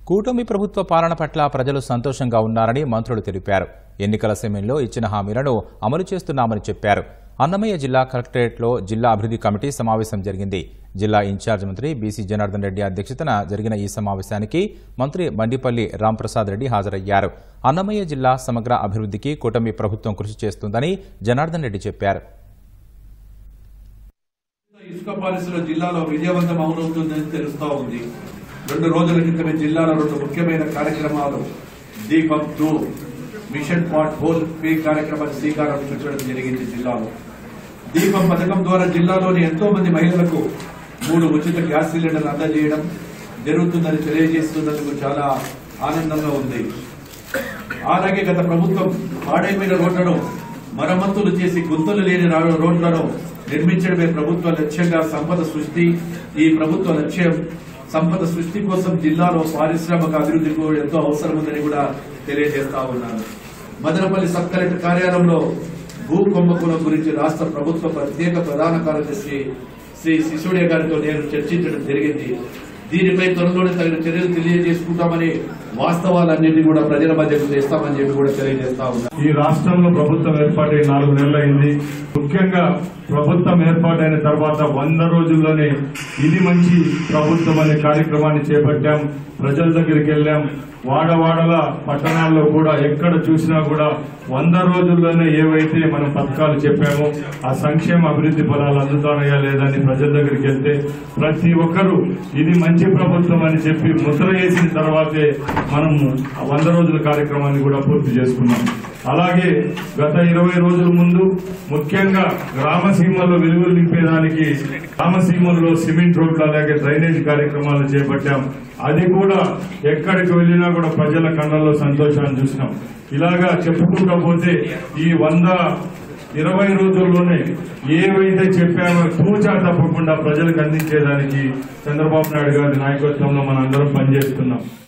కూటమి ప్రభుత్వ పాలన పట్ల ప్రజలు సంతోషంగా ఉన్నారని మంత్రులు తెలిపారు ఎన్నికల సమయంలో ఇచ్చిన హామీలను అమలు చేస్తున్నామని చెప్పారు అన్నమయ్య జిల్లా కలెక్టరేట్లో జిల్లా అభివృద్ధి కమిటీ సమావేశం జరిగింది జిల్లా ఇన్ఛార్జ్ మంత్రి బీసీ జనార్దన్ రెడ్డి అధ్యక్షతన జరిగిన ఈ సమావేశానికి మంత్రి మండిపల్లి రాంప్రసాద్ రెడ్డి హాజరయ్యారు అన్నమయ్య జిల్లా సమగ్ర అభివృద్ధికి కూటమి ప్రభుత్వం కృషి చేస్తుందని జనార్దన్ రెడ్డి చెప్పారు ఇసుక పాలసీలో జిల్లాలో విజయవంతం అవుతుందని తెలుస్తా ఉంది రెండు రోజుల క్రితమే జిల్లాలో రెండు ముఖ్యమైన కార్యక్రమాలు Deepam two mission pothole పే కార్యక్రమాన్ని శ్రీకారం చుట్టడం జరిగింది జిల్లాలో దీపం పథకం ద్వారా జిల్లాలోని ఎంతో మంది మహిళలకు మూడు ఉచిత గ్యాస్ సిలిండర్లు అందజేయడం జరుగుతుందని తెలియజేస్తున్నందుకు చాలా ఆనందంగా ఉంది అలాగే గత ప్రభుత్వం పాడైపోయిన రోడ్లను మరమ్మతులు చేసి గుంతలు లేని రా- రోడ్లను నిర్మించడమే ప్రభుత్వ లక్ష్యంగా సంపద సృష్టి ఈ ప్రభుత్వ లక్ష్యం సంపద సృష్టి కోసం జిల్లాలో పారిశ్రామిక అభివృద్ధికి కూడా ఎంతో అవసరం ఉందని కూడా తెలియజేస్తా ఉన్నాను మదనపల్లి సబ్ కలెక్టర్ కార్యాలయంలో భూ కుంభకోణం గురించి రాష్ట్ర ప్రభుత్వ ప్రత్యేక ప్రధాన కార్యదర్శి శ్రీ శిశుడే గారితో నేను చర్చించడం జరిగింది దీనిపై త్వరలోనే తగిన చర్యలు తెలియజేసుకుంటామని వాస్తవాలన్నింటినీ కూడా ప్రజల మధ్యకు తెస్తామని చెప్పి కూడా తెలియజేస్తా ఉన్నా ఈ రాష్ట్రంలో ప్రభుత్వం ఏర్పాటై నాలుగు నెలలైంది ముఖ్యంగా ప్రభుత్వం ఏర్పాటైన తర్వాత వంద రోజుల్లోనే ఇది మంచి ప్రభుత్వం అనే కార్యక్రమాన్ని చేపట్టాం ప్రజల దగ్గరికి వెళ్ళాం వాడవాడల పట్టణాల్లో కూడా ఎక్కడ చూసినా కూడా వంద రోజుల్లోనే ఏవైతే మనం పథకాలు చెప్పామో ఆ సంక్షేమ అభివృద్ధి ఫలాలు అందుతానయా లేదని ప్రజల దగ్గరికి వెళ్తే ప్రతి ఒక్కరూ ఇది మంచి ప్రభుత్వం అని చెప్పి ముద్ర వేసిన తర్వాతే మనం ఆ వంద రోజుల కార్యక్రమాన్ని కూడా పూర్తి చేసుకున్నాం అలాగే గత ఇరవై రోజుల ముందు ముఖ్యంగా గ్రామసీమల్లో వెలుగులు నింపేదానికి గ్రామసీమల్లో సిమెంట్ రోడ్లు అలాగే డ్రైనేజ్ కార్యక్రమాలు చేపట్టాం అది కూడా ఎక్కడికి వెళ్ళినా కూడా ప్రజల కళ్ళల్లో సంతోషాన్ని చూసినాం ఇలాగా చెప్పుకుంటూ పోతే ఈ వంద ఇరవై రోజుల్లోనే ఏవైతే చెప్పామో తూచా తప్పకుండా ప్రజలకు అందించేదానికి చంద్రబాబు నాయుడు గారి నాయకత్వంలో మనందరం పనిచేస్తున్నాం